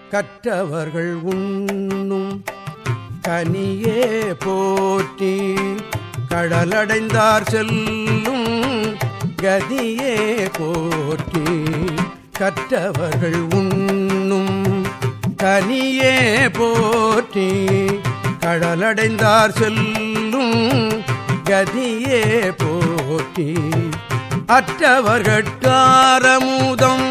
கற்றவர்கள் உண்ணும் கனியே போற்றி கடலடைந்தார் செல்லும் கதியே போற்றி கற்றவர்கள் உண்ணும் கனியே போற்றி கடலடைந்தார் செல்லும் கதியே போற்றி அற்றவர்கட்காரமுதம்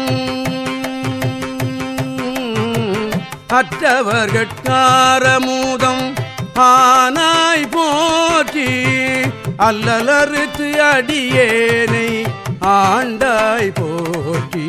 அற்றவர்கட்காரமுதம் ஆனாய் போற்றி அல்லலறுத்து அடியேனை ஆண்டாய் போற்றி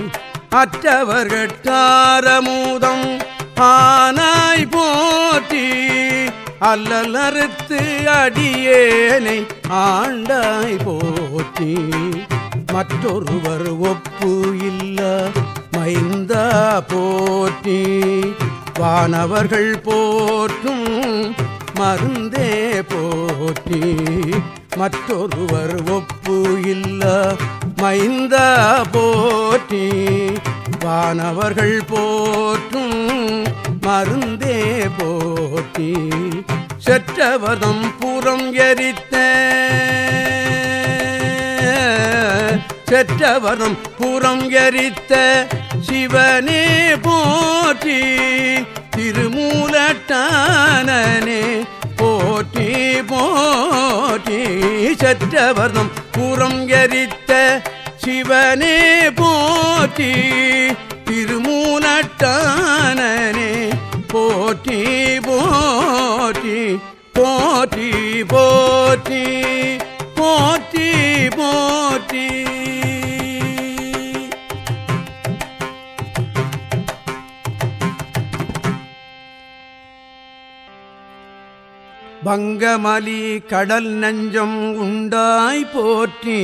அற்றவர்கட்காரமுதம் ஆனாய் போற்றி அல்லலறுத்து அடியேனை ஆண்டாய் போற்றி மற்றொருவர் ஒப்பு இல்ல மைந்தா போற்றி வானவர்கள் போற்றும் மருந்தே போற்றி மற்றொருவர் ஒப்பு இல்ல மைந்த போற்றி வானவர்கள் போற்றும் மருந்தே போற்றி செற்றவதம் புறம் எரித்த செற்றவரும் புறம் எரித்த சிவனே போற்றி திருமூலட்டானனே போற்றி போற்றி செற்றவர்தம் புறம் எரித்த சிவனே போற்றி திருமூலட்டானனே போற்றி போற்றி போற்றி போற்றி போற்றி போற்றி பங்கமலி கடல் நஞ்சம் உண்டாய் போற்றி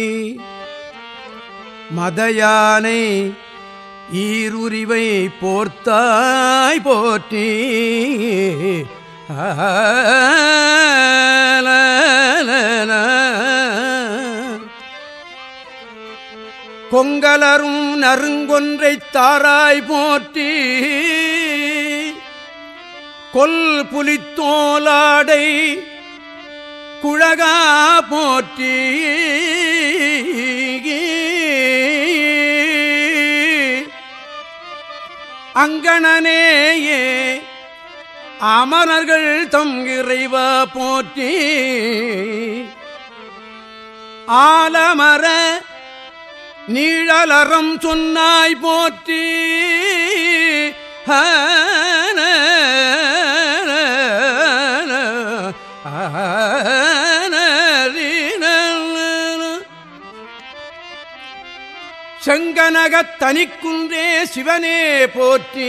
மதயானை ஈருரிவை போர்த்தாய் போற்றி கொங்கலரும் நறுங்கொன்றை தாராய் போற்றி கொல் புலித்தோலாடை குழகா போற்றி அங்கணனேயே அமரர்கள் தம் இறைவா போற்றி ஆலமர நீழலறம் சொன்னாய் போற்றி ஹன செங்கனகத் தனிக்குன்றே சிவனே போற்றி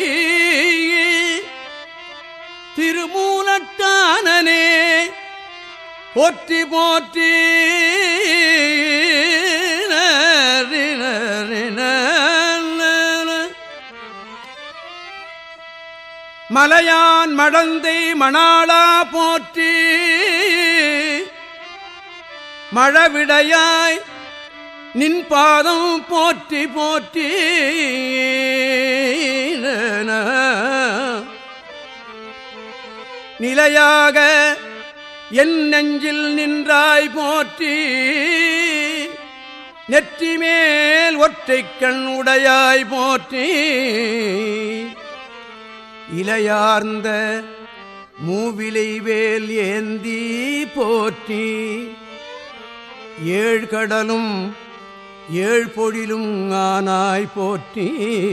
திருமூலட்டானனே போற்றி போற்றி மலையான் மடந்தை மணாளா போற்றி மழவிடையாய் நின் பாதம் போற்றி போற்றி நிலையாக என் நெஞ்சில் நின்றாய் போற்றி நெற்றி மேல் ஒற்றை கண் உடையாய் போற்றி இலையார்ந்த மூவிலை வேல் ஏந்தி போற்றி ஏழ்கடலும் ஏழ் பொழிலும் ஆனாய் போற்றி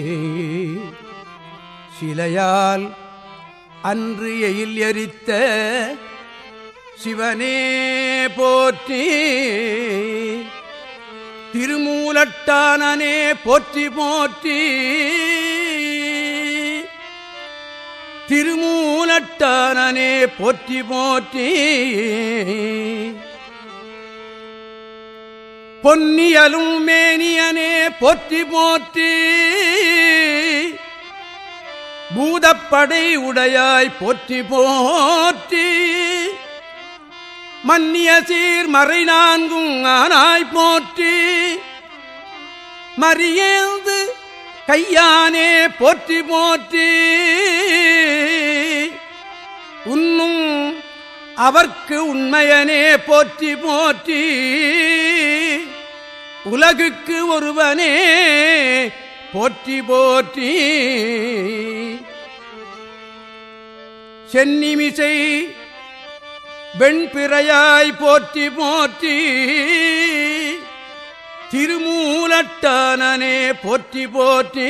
சிலையால் அன்று எயில் எரித்த சிவனே போற்றி திருமூலட்டானனே போற்றி போற்றி திருமூலட்டானனே போற்றி போற்றி பொன்னியலும் மேனியனே போற்றி போற்றி பூதப்படை உடையாய் போற்றி போற்றி மன்னிய சீர் மறை நான்கும் ஆனாய் போற்றி மறியேந்து கையானே போற்றி போற்றி உன்னும் அவர்க்கு உண்மையனே போற்றி போற்றி உலகுக்கு ஒருவனே போற்றி போற்றி சென்னிமிசை வெண்பிறையாய் போற்றி போற்றி திருமூலட்டானனே போற்றி போற்றி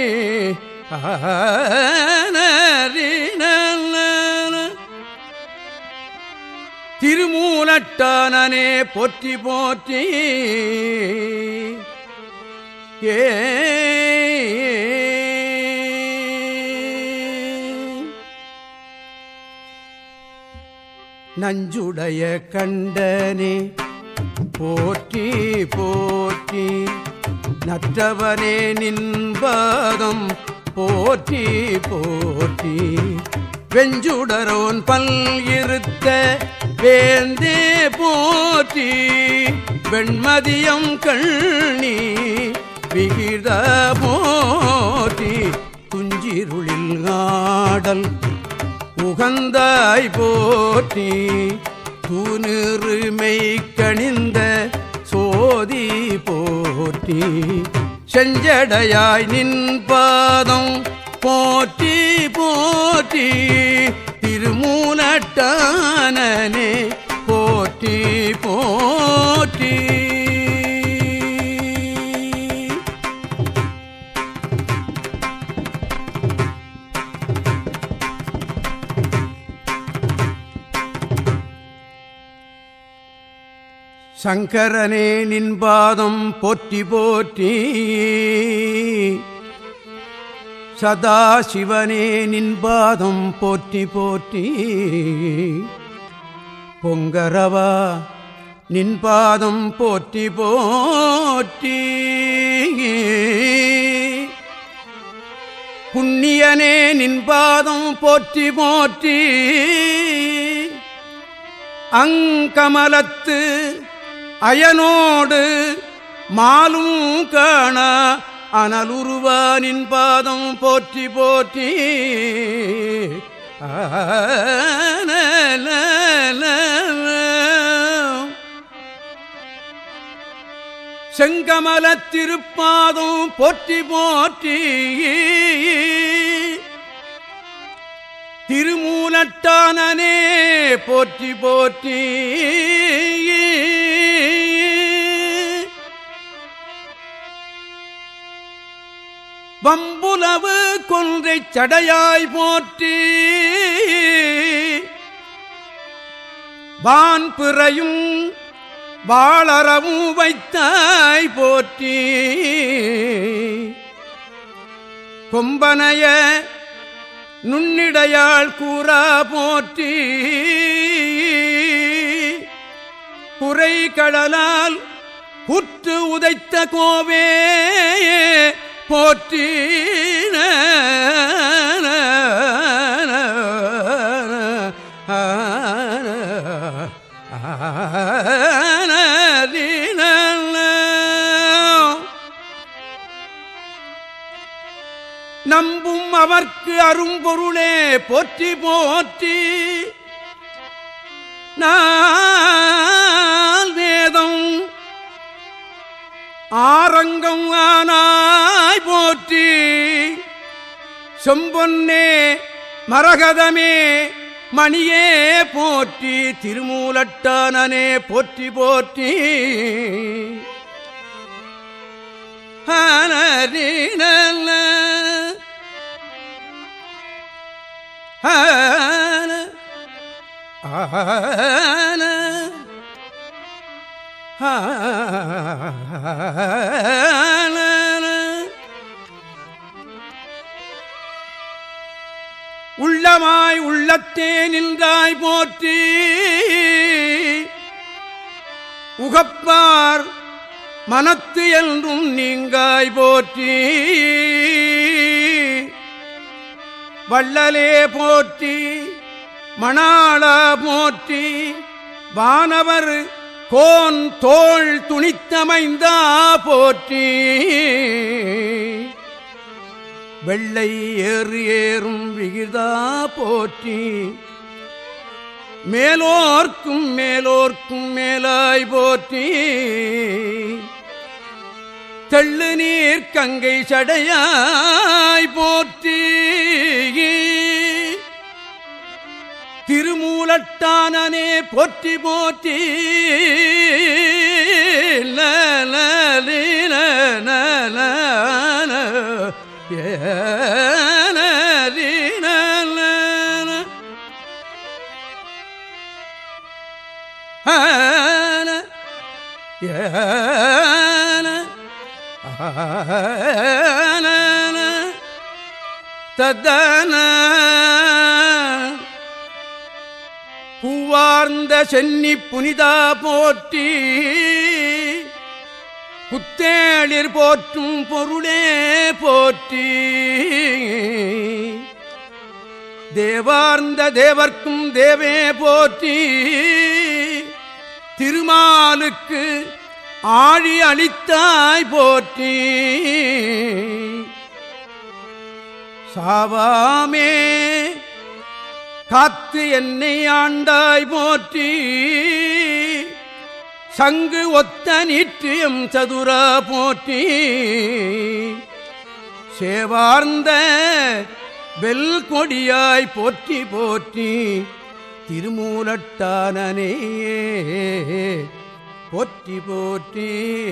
திருமூலட்டானனே போற்றி போற்றி ஏ நஞ்சுடைய கண்டனே போற்றி போற்றி நற்றவனே நின்பாதம் போற்றி போற்றி வெஞ்சுடரோன் பல் இருத்த வேந்தே போற்றி வெண்மதியம் கண்ணி விகித போற்றி துஞ்சிருளில் ஆடல் உகந்தாய் போற்றி தூணிறுமை கணிந்த சோதி போற்றி செஞ்சடையாய் நின் பாதம் போற்றி போற்றி திருமூலட்டானனே போற்றி போற்றி சங்கரனே நின்பாதம் போற்றி போற்றி சதா சிவனே நின்பாதம் போற்றி போற்றி பொங்கரவா நின்பாதம் போற்றி போற்றி புண்ணியனே நின்பாதம் போற்றி போற்றி அங்கமலத்து அயனோடு மாலும் காண அனலுருவானின் பாதம் போற்றி போற்றி செங்கமல திருப்பாதம் போற்றி போற்றி திருமூலட்டானனே போற்றி போற்றி வம்புலவு கொன்றை சடையாய் போற்றி வான் பிறையும் வாழறவும் வைத்தாய் போற்றி கொம்பனைய நுண்ணிடையாள் கூறா போற்றி குறை கடலால் புற்று உதைத்த கோவே போற்றி நம்பும் அவர்க்கு அரும்பொருளே போற்றி போற்றி நான் வேதம் ஆரங்கம் ஆனாய் போற்றி செம்பொன்னே மரகதமே மணியே போற்றி திருமூலட்டானனே போற்றி போற்றி ஹனரினல்ல ஹன ஆன உள்ளமாய் உள்ளத்தே நின்றாய் போற்றி உகப்பார் மனத்து என்றும் நீங்காய் போற்றி வள்ளலே போற்றி மணாளா போற்றி வானவர் கோன் தோள் துணித்தமைந்தா போற்றி வெள்ளை ஏறு ஏறும் விகிதா போற்றி மேலோர்க்கும் மேலோர்க்கும் மேலாய் போற்றி தெள்ளு நீர் கங்கை சடையாய் போற்றி திருமூலட்டானனே போற்றி போற்றி தத்தன பூவார்ந்த சென்னி புனிதா போற்றி புத்தேளிர் போற்றும் பொருளே போற்றி தேவார்ந்த தேவர்க்கும் தேவே போற்றி திருமாலுக்கு ஆழி அளித்தாய் போற்றி சாவாமே காத்து என்னை ஆண்டாய் போற்றி சங்கு ஒத்த நீற்றியம் சதுரா போற்றி சேவார்ந்த வெல் கொடியாய் போற்றி போற்றி திருமூலட்டானனே போற்றி போற்றி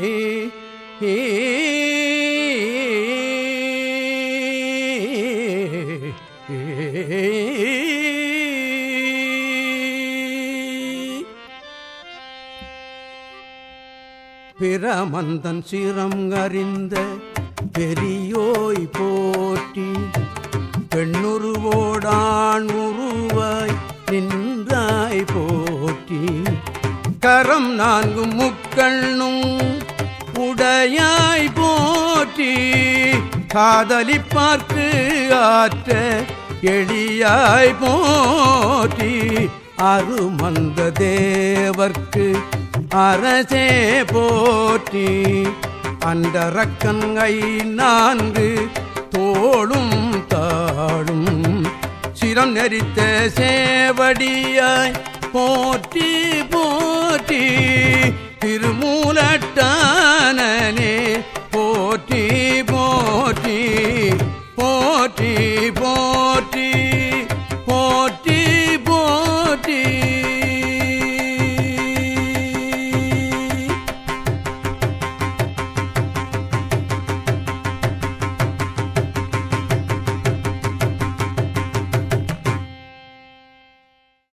பிரமந்தன் சிரம் அறிந்த பெரியோய் போற்றி பெண்ணுருவோடான் உருவாய் நின்றாய் போற்றி கரம் நான்கு முக்கண்ணும் உடையாய் போற்றி காதலிப்பார்க்கு ஆற்ற எளியாய் போற்றி அருமந்த தேவர்க்கு அரசே போற்றி அண்டரக்கங்கை நான்கு தோளும் தாடும் சிரம் நெறித்த சேவடியாய் போற்றி போற்றி திருமூலட்டானே